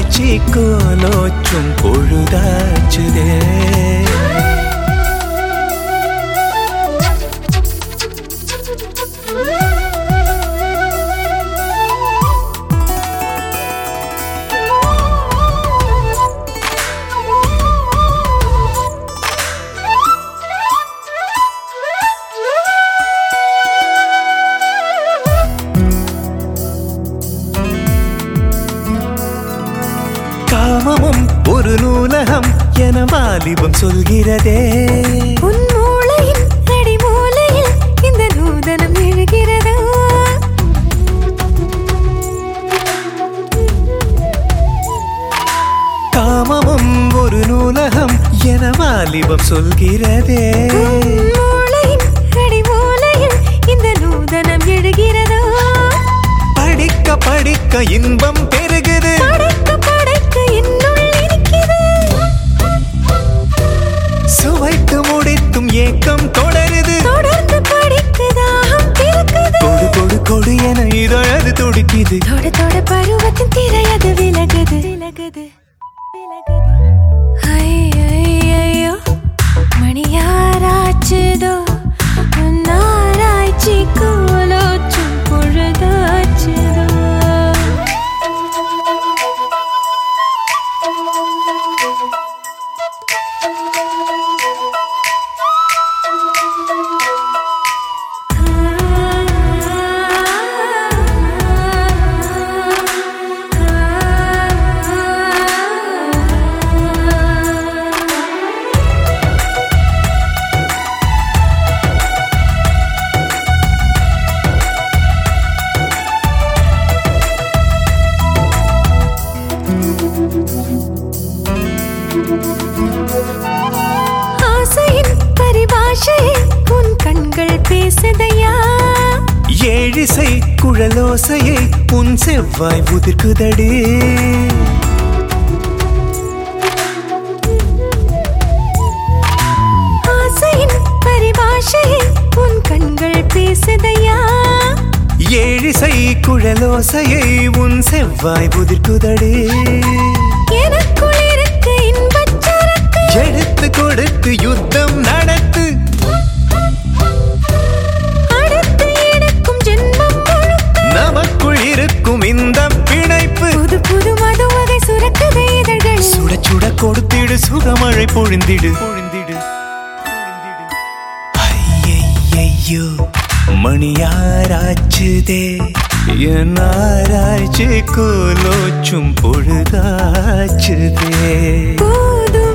ஆராய்ச்சி கோலோச்சும் பொழுதாச்சுதே காமமும் ஒரு நூலகம் என வாலிபம் சொல்கிறதே உன் மூளையின் அடிமூலையில் இந்த நூதனம் எழுகிறதா காமமும் ஒரு நூலகம் என வாலிபம் சொல்கிறதே உன் மூளையின் அடிமூலையில் இந்த நூதனம் எழுகிறதா படிக்க படிக்க இன்பம் பெருகுது படைக்க படைக்க என்னுள் இருக்கிறது சுவைத்து முடித்தும் ஏக்கம் தொடருது தொடர்ந்து படிக்க தாகம் பிறக்குது கொடு கொடு கொடு என இதழது துடிக்குது தொட தொட பருவத்தின் திரையது விலகுது விலகுது விலகுது ஐயோ மணியாராச்சுதோ உன்னாராய்ச்சி கோலோச்சும் பொழுதாச்சுதோ ஆசையின் பரிபாஷையை உன் கண்கள் பேசுதையா ஏழிசை குழலோசையை உன் செவ்வாய் உதிர்க்குதடி ஆசையின் பரிபாஷையை உன் கண்கள் பேசுதையா ஏழிசை குழலோசையை உன் செவ்வாய் உதிர்க்குதடி எனக்குள் இருக்க இன்பச் சரக்கு எடுத்து கொடுத்து யுத்தம் நடத்து அடுத்து எடுக்கும் ஜென்மம் முழுக்க நமக்குள் இருக்கும் இந்த பிணைப்பு புது புது மது வகை சுரக்குது இதழ்கள் சுட சுட கொடுத்திடு சுகமழை பொழிந்திடு பொழிந்திடு ஐயையையோ மணியாராச்சுதே என் ஆராய்ச்சி கோலோச்சும் பொழுதாச்சுதே போதும்